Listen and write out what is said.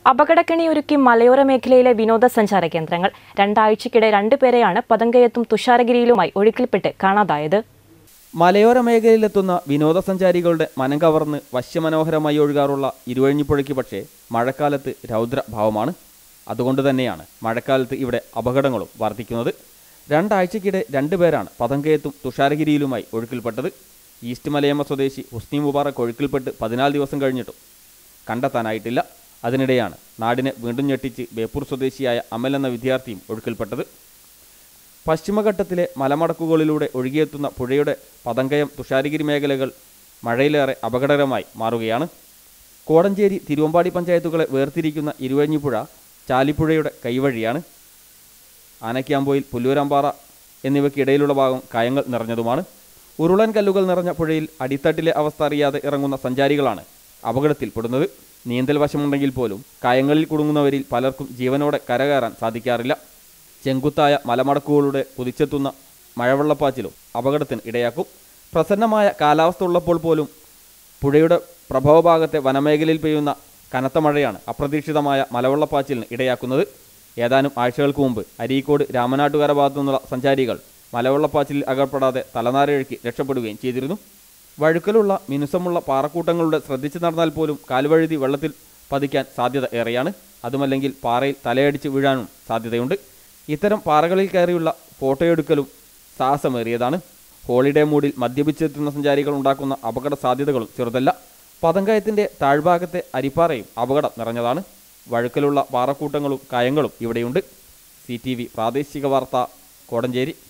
അപകടക്കെണിയൊരുക്കി മലയോര മേഖലയിലെ വിനോദസഞ്ചാര കേന്ദ്രങ്ങൾ രണ്ടാഴ്ചക്കിടെ രണ്ടുപേരെയാണ് പതങ്കയത്തും തുഷാരഗിരിയിലുമായി ഒഴുക്കിൽപ്പെട്ട് കാണാതായത് മലയോര മേഖലയിലെത്തുന്ന വിനോദസഞ്ചാരികളുടെ മനം കവർന്ന് വശ്യമനോഹരമായി ഒഴുകാറുള്ള ഇരുവഴിഞ്ഞിപ്പുഴയ്ക്ക് പക്ഷേ മഴക്കാലത്ത് രൗദ്രഭാവമാണ് അതുകൊണ്ട് തന്നെയാണ് മഴക്കാലത്ത് ഇവിടെ അപകടങ്ങളും വർദ്ധിക്കുന്നത് രണ്ടാഴ്ചക്കിടെ രണ്ടുപേരാണ് പതങ്കയത്തും തുഷാരഗിരിയിലുമായി ഒഴുക്കിൽപ്പെട്ടത് ഈസ്റ്റ് മലയമ്മ സ്വദേശി ഹുസ്നി മുബാറക്ക് ഒഴുക്കിൽപ്പെട്ട് പതിനാല് ദിവസം കഴിഞ്ഞിട്ടും കണ്ടെത്താനായിട്ടില്ല അതിനിടെയാണ് നാടിനെ വീണ്ടും ഞെട്ടിച്ച് ബേപ്പൂർ സ്വദേശിയായ അമൽ എന്ന വിദ്യാർത്ഥിയും ഒഴുക്കിൽപ്പെട്ടത് പശ്ചിമഘട്ടത്തിലെ മലമടക്കുകളിലൂടെ ഒഴുകിയെത്തുന്ന പുഴയുടെ പതങ്കയം തുഷാരഗിരി മേഖലകൾ മഴയിലേറെ അപകടകരമായി മാറുകയാണ് കോടഞ്ചേരി തിരുവമ്പാടി പഞ്ചായത്തുകളെ വേർതിരിക്കുന്ന ഇരുവഴിഞ്ഞിപ്പുഴ ചാലിപ്പുഴയുടെ കൈവഴിയാണ് ആനക്കാമ്പോയിൽ പുല്ലൂരാമ്പാറ എന്നിവയ്ക്കിടയിലുള്ള ഭാഗം കായങ്ങൾ നിറഞ്ഞതുമാണ് ഉരുളൻ കല്ലുകൾ നിറഞ്ഞ പുഴയിൽ അടിത്തട്ടിലെ അവസ്ഥ അറിയാതെ ഇറങ്ങുന്ന സഞ്ചാരികളാണ് അപകടത്തിൽപ്പെടുന്നത് നീന്തൽ വശമുണ്ടെങ്കിൽ പോലും കായങ്ങളിൽ കുടുങ്ങുന്നവരിൽ പലർക്കും ജീവനോടെ കരകയറാൻ സാധിക്കാറില്ല ചെങ്കുത്തായ മലമടക്കുകളുടെ കുതിച്ചെത്തുന്ന മഴവെള്ളപ്പാച്ചിലും അപകടത്തിന് ഇടയാക്കും പ്രസന്നമായ കാലാവസ്ഥ ഉള്ളപ്പോൾ പോലും പുഴയുടെ പ്രഭവഭാഗത്തെ വനമേഖലയിൽ പെയ്യുന്ന കനത്ത മഴയാണ് അപ്രതീക്ഷിതമായ മലവെള്ളപ്പാച്ചിലിന് ഇടയാക്കുന്നത് ഏതാനും ആഴ്ചകൾക്ക് മുമ്പ് അരീക്കോട് രാമനാട്ടുകര ഭാഗത്തു നിന്നുള്ള സഞ്ചാരികൾ മലവെള്ളപ്പാച്ചിലിൽ അകപ്പെടാതെ തലനാരിഴയ്ക്ക് രക്ഷപ്പെടുകയും ചെയ്തിരുന്നു വഴുക്കലുള്ള മിനുസമുള്ള പാറക്കൂട്ടങ്ങളുടെ ശ്രദ്ധിച്ചു നടന്നാൽ പോലും കാൽവഴുതി വെള്ളത്തിൽ പതിക്കാൻ സാധ്യത ഏറെയാണ് അതുമല്ലെങ്കിൽ പാറയിൽ തലയടിച്ച് വീഴാനും സാധ്യതയുണ്ട് ഇത്തരം പാറകളിൽ കയറിയുള്ള ഫോട്ടോയെടുക്കലും സാഹസമേറിയതാണ് ഹോളിഡേ മൂഡിൽ മദ്യപിച്ചെത്തുന്ന സഞ്ചാരികൾ ഉണ്ടാക്കുന്ന അപകട സാധ്യതകളും ചെറുതല്ല പതങ്കയത്തിൻ്റെ താഴ്ഭാഗത്തെ അരിപ്പാറയും അപകടം നിറഞ്ഞതാണ് വഴുക്കലുള്ള പാറക്കൂട്ടങ്ങളും കായങ്ങളും ഇവിടെയുണ്ട് സി ടി വി പ്രാദേശിക വാർത്ത കോടഞ്ചേരി